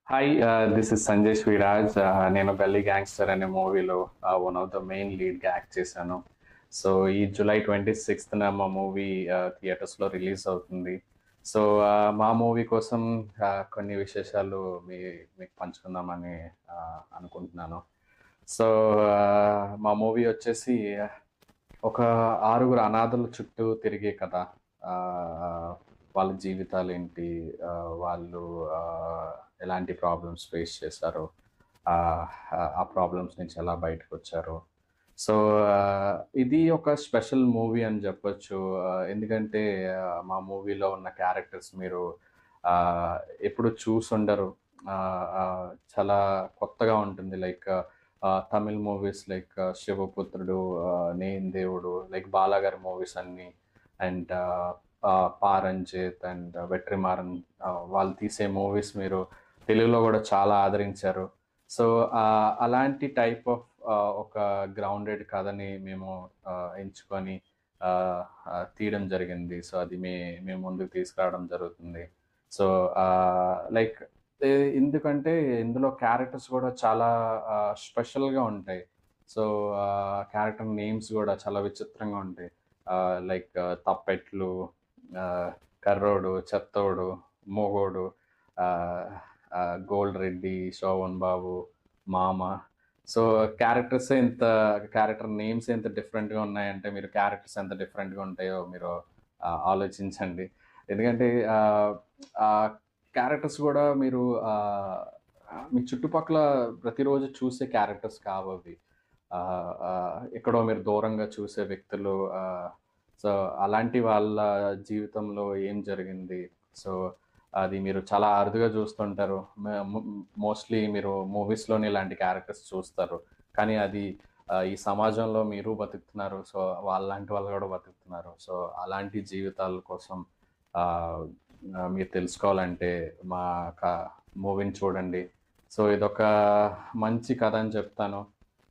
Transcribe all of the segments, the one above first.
Hi this is Sanjay Sriraj నేను gully gangster అనే మూవీలో వన్ ఆఫ్ ద మెయిన్ లీడ్గా యాక్ట్ చేశాను సో ఈ జూలై ట్వంటీ సిక్స్త్న మా మూవీ థియేటర్స్లో రిలీజ్ అవుతుంది సో మా మూవీ కోసం uh, కొన్ని విశేషాలు మీ మీకు పంచుకుందామని uh, అనుకుంటున్నాను సో మా మూవీ వచ్చేసి ఒక ఆరుగురు అనాథల చుట్టూ తిరిగే కథ ఆ, వాళ్ళ జీవితాలు ఏంటి ఆ, వాళ్ళు ఆ, ఎలాంటి ప్రాబ్లమ్స్ ఫేస్ చేశారో ఆ, ఆ ప్రాబ్లమ్స్ నుంచి ఎలా బయటకు వచ్చారో సో ఆ, ఇది ఒక స్పెషల్ మూవీ అని చెప్పొచ్చు ఆ, ఎందుకంటే ఆ, మా మూవీలో ఉన్న క్యారెక్టర్స్ మీరు ఆ, ఎప్పుడు చూసుండరు ఆ, ఆ, చాలా కొత్తగా ఉంటుంది like Tamil movies like Sivaputrudu ఆ, నేను దేవుడు లైక్ బాలాగారి మూవీస్ అన్ని అండ్ పారంజిత్ అండ్ వెట్రిమారన్ వాళ్ళు తీసే మూవీస్ మీరు తెలుగులో కూడా చాలా ఆదరించారు సో అలాంటి టైప్ ఆఫ్ ఒక గ్రౌండెడ్ కథని మేము ఆ, ఎంచుకొని ఆ, ఆ, తీయడం జరిగింది సో అది మీ మేము ముందుకు తీసుకురావడం జరుగుతుంది సో లైక్ ఎందుకంటే ఇందులో క్యారెక్టర్స్ కూడా చాలా స్పెషల్గా ఉంటాయి సో క్యారెక్టర్ నేమ్స్ కూడా చాలా విచిత్రంగా ఉంటాయి లైక్ తప్పెట్లు ఆ, కర్రోడు చెత్తోడు మోగోడు ఆ, ఆ, గోల్డ్ రెడ్డి శోభన్ బాబు మామ సో క్యారెక్టర్స్ ఎంత క్యారెక్టర్ నేమ్స్ ఎంత డిఫరెంట్గా ఉన్నాయంటే మీరు క్యారెక్టర్స్ ఎంత డిఫరెంట్గా ఉంటాయో మీరు ఆ, ఆలోచించండి ఎందుకంటే ఆ, ఆ క్యారెక్టర్స్ కూడా మీరు ఆ, మీ చుట్టుపక్కల ప్రతిరోజు చూసే క్యారెక్టర్స్ కావవి ఆ, ఆ, ఎక్కడో మీరు దూరంగా చూసే వ్యక్తులు ఆ, సో అలాంటి వాళ్ళ జీవితంలో ఏం జరిగింది సో అది మీరు చాలా అరుదుగా చూస్తుంటారు మోస్ట్లీ మీరు మూవీస్లోనే ఇలాంటి క్యారెక్టర్స్ చూస్తారు కానీ అది ఆ, ఈ సమాజంలో మీరు బతుకుతున్నారు సో వాళ్ళలాంటి వాళ్ళు కూడా బతుకుతున్నారు సో అలాంటి జీవితాల కోసం ఆ, ఆ, మీరు తెలుసుకోవాలంటే మా మూవీని చూడండి సో ఇదొక మంచి కథ అని చెప్తాను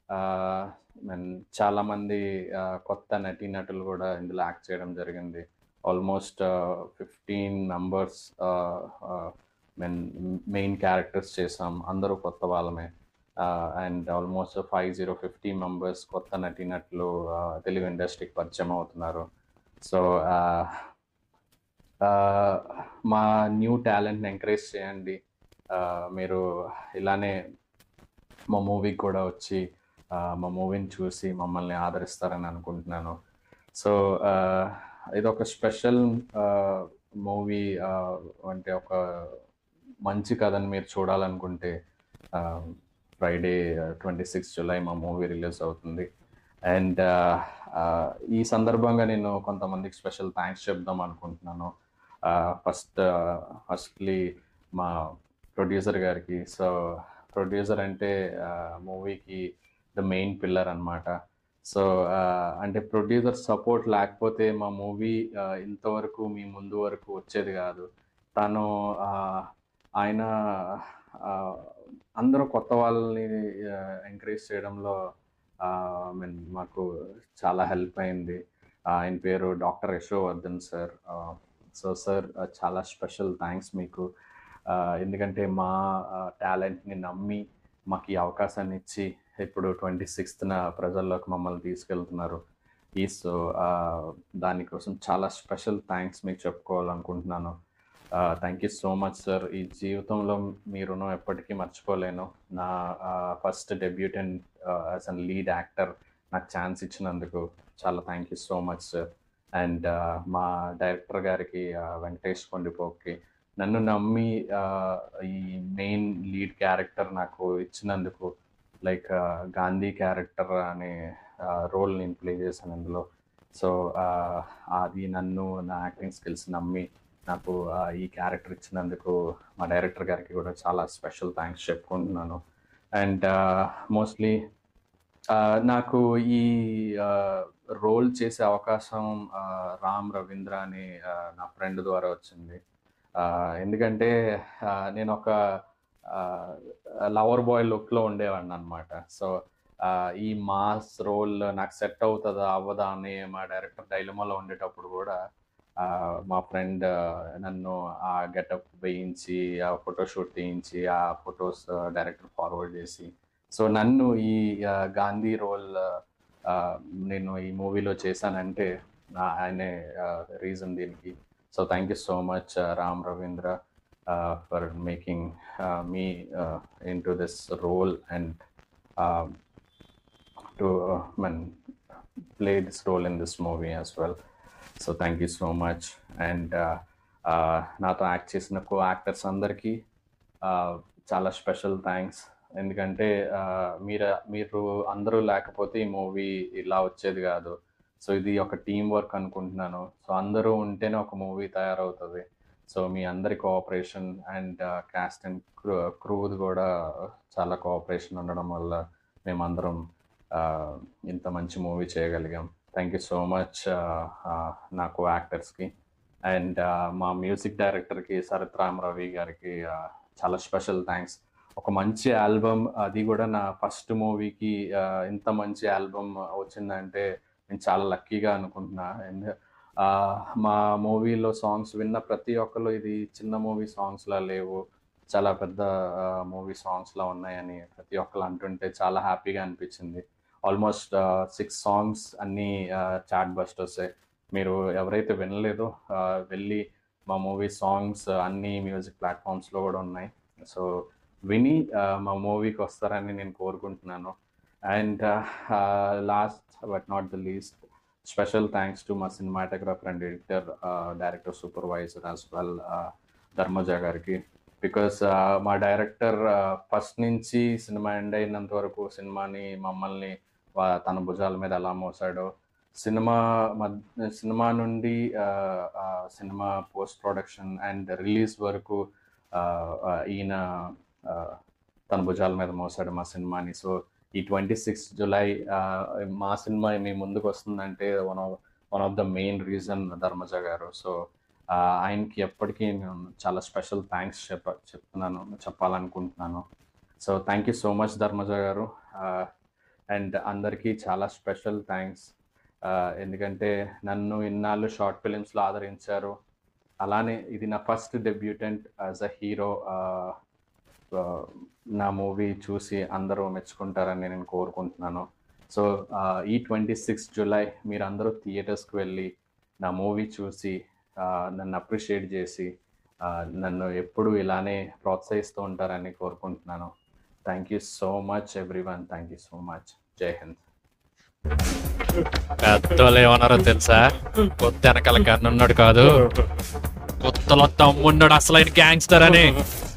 అండ్ చాలామంది ఆ, కొత్త నటీనటులు కూడా ఇందులో యాక్ట్ చేయడం జరిగింది almost fifteen members men main characters చేసాం అందరూ కొత్త వాళ్ళమే and almost five zero fifty members కొత్త నటీనటులు ఆ, తెలుగు ఇండస్ట్రీకి పరిచయం అవుతున్నారు సో మా న్యూ టాలెంట్ని ఎంకరేజ్ చేయండి ఆ, మీరు ఇలానే మా మూవీకి కూడా వచ్చి ఆ, మా మూవీని చూసి మమ్మల్ని ఆదరిస్తారని అనుకుంటున్నాను సో ఆ, ఇది ఒక స్పెషల్ మూవీ అంటే ఒక మంచి కథని మీరు చూడాలనుకుంటే ఫ్రైడే ట్వంటీ సిక్స్ జూలై మా మూవీ రిలీజ్ అవుతుంది అండ్ ఈ సందర్భంగా నేను కొంతమందికి స్పెషల్ థ్యాంక్స్ చెప్దాం అనుకుంటున్నాను ఫస్ట్ ఫస్ట్లీ మా ప్రొడ్యూసర్ గారికి సో ప్రొడ్యూసర్ అంటే మూవీకి ద మెయిన్ పిల్లర్ అన్నమాట సో అంటే ప్రొడ్యూసర్ సపోర్ట్ లేకపోతే మా మూవీ ఇంతవరకు మీ ముందు వరకు వచ్చేది కాదు తను ఆ, ఆయన ఆ, అందరూ కొత్త వాళ్ళని ఎంకరేజ్ చేయడంలో మీన్ మాకు చాలా హెల్ప్ అయింది ఆయన పేరు doctor Yashovardhan sir so sir చాలా స్పెషల్ థ్యాంక్స్ మీకు ఆ, ఎందుకంటే మా టాలెంట్ని నమ్మి మాకు ఈ అవకాశాన్ని ఇచ్చి ఇప్పుడు ట్వంటీ సిక్స్త్న ప్రజల్లోకి మమ్మల్ని తీసుకెళ్తున్నారు ఈ సో దానికోసం చాలా స్పెషల్ థ్యాంక్స్ మీకు చెప్పుకోవాలనుకుంటున్నాను thank you so much sir ఈ జీవితంలో మీ రుణం ఎప్పటికీ మర్చిపోలేను నా first debutant as an lead actor నాకు ఛాన్స్ ఇచ్చినందుకు చాలా thank you so much sir and మా డైరెక్టర్ గారికి ఆ, వెంకటేష్ కొండిపోకి నన్ను నమ్మి ఆ, ఈ మెయిన్ లీడ్ క్యారెక్టర్ నాకు ఇచ్చినందుకు లైక్ గాంధీ క్యారెక్టర్ అనే రోల్ నేను ప్లే చేశాను అందులో సో అది నన్ను నా యాక్టింగ్ స్కిల్స్ నమ్మి నాకు ఆ, ఈ క్యారెక్టర్ ఇచ్చినందుకు మా డైరెక్టర్ గారికి కూడా చాలా స్పెషల్ థ్యాంక్స్ చెప్పుకుంటున్నాను అండ్ మోస్ట్లీ నాకు ఈ రోల్ చేసే అవకాశం ఆ, రామ్ రవీంద్ర అని ఆ, నా ఫ్రెండ్ ద్వారా వచ్చింది ఆ, ఎందుకంటే ఆ, నేను ఒక లవర్ బాయ్ లుక్లో ఉండేవాడిని అనమాట సో ఈ మాస్ రోల్ నాకు సెట్ అవుతుందా అవ్వదా అని మా డైరెక్టర్ డైలమాలో ఉండేటప్పుడు కూడా మా ఫ్రెండ్ నన్ను ఆ గెటప్ వేయించి ఆ ఫోటోషూట్ తీయించి ఆ ఫొటోస్ డైరెక్టర్ ఫార్వర్డ్ చేసి సో నన్ను ఈ ఆ, గాంధీ రోల్ నేను ఈ మూవీలో చేశానంటే నా- ఆయనే రీజన్ దీనికి so thank you so much Ram Ravindra for making me into this role and to man play this role in this movie as well. So thank you so much. And uh, uh, నాతో act చేసిన co actors అందరికీ uh, చాలా special thanks ఎందుకంటే uh, మీరు మీరు అందరూ లేకపోతే ఈ మూవీ ఇలా వచ్చేది కాదు సో ఇది ఒక టీం వర్క్ అనుకుంటున్నాను సో అందరూ ఉంటేనే ఒక మూవీ తయారవుతుంది సో మీ అందరి cooperation and cast and crew క్రూది కూడా చాలా కోఆపరేషన్ ఉండడం వల్ల మేమందరం ఆ, ఇంత మంచి మూవీ చేయగలిగాం థ్యాంక్ యూ సో మచ్ నాకు యాక్టర్స్కి అండ్ మా మ్యూజిక్ డైరెక్టర్కి శరత్ రామ్ రవి గారికి ఆ, చాలా స్పెషల్ థ్యాంక్స్ ఒక మంచి ఆల్బమ్ అది కూడా నా ఫస్ట్ మూవీకి ఇంత మంచి ఆల్బమ్ వచ్చిందంటే నేను చాలా లక్కీగా అనుకుంటున్నా అండ్ మా మూవీలో సాంగ్స్ విన్న ప్రతి ఒక్కరు ఇది చిన్న మూవీ సాంగ్స్లా లేవు చాలా పెద్ద మూవీ సాంగ్స్లా ఉన్నాయని ప్రతి ఒక్కరు అంటుంటే చాలా హ్యాపీగా అనిపించింది ఆల్మోస్ట్ సిక్స్ సాంగ్స్ అన్నీ చాట్ బస్టర్సే మీరు ఎవరైతే వినలేదో ఆ, వెళ్ళి మా మూవీ సాంగ్స్ అన్ని మ్యూజిక్ ప్లాట్ఫామ్స్లో కూడా ఉన్నాయి సో విని ఆ, మా మూవీకి వస్తారని నేను కోరుకుంటున్నాను and last but not the least special thanks to మా cinematographer and editor director supervisor as well Dharmaja గారికి బికాస్ మా డైరెక్టర్ ఫస్ట్ నుంచి సినిమా ఎండ్ అయినంత వరకు సినిమాని మమ్మల్ని వా- తన భుజాల మీద ఎలా మోసాడో సినిమా మధ్య సినిమా నుండి ఆ, ఆ, cinema post production and release వరకు ఆ, ఆ, ఈయన ఆ, తన భుజాల మీద మోసాడు మా సినిమాని సో ఈ ట్వంటీ సిక్స్ జులై మా సినిమా మీ ముందుకు వస్తుందంటే one of one of the main reason Dharmaja గారు సో ఆయనకి ఎప్పటికీ నేను చాలా స్పెషల్ థ్యాంక్స్ చెప్ప చెప్తున్నాను చెప్పాలనుకుంటున్నాను so thank you so much Dharmaja గారు అండ్ అందరికీ చాలా స్పెషల్ థ్యాంక్స్ ఎందుకంటే నన్ను ఇన్నాళ్ళు షార్ట్ ఫిలిమ్స్లో ఆదరించారు అలానే ఇది నా first debutant as a hero నా మూవీ చూసి అందరూ మెచ్చుకుంటారని నేను కోరుకుంటున్నాను సో ఈ ట్వంటీ సిక్స్ జూలై మీరందరూ థియేటర్స్కి వెళ్ళి నా మూవీ చూసి ఆ, నన్ను అప్రిషియేట్ చేసి ఆ, నన్ను ఎప్పుడు ఇలానే ప్రోత్సహిస్తూ ఉంటారని కోరుకుంటున్నాను thank you so much everyone thank you so much Jai Hind పెద్దోళ్ళు ఏమన్నారో తెలుసా కొత్త వెనకాల కన్నున్నాడు కాదు కొత్తలో తమ్మున్నాడు అసలైన గ్యాంగ్స్టర్ అని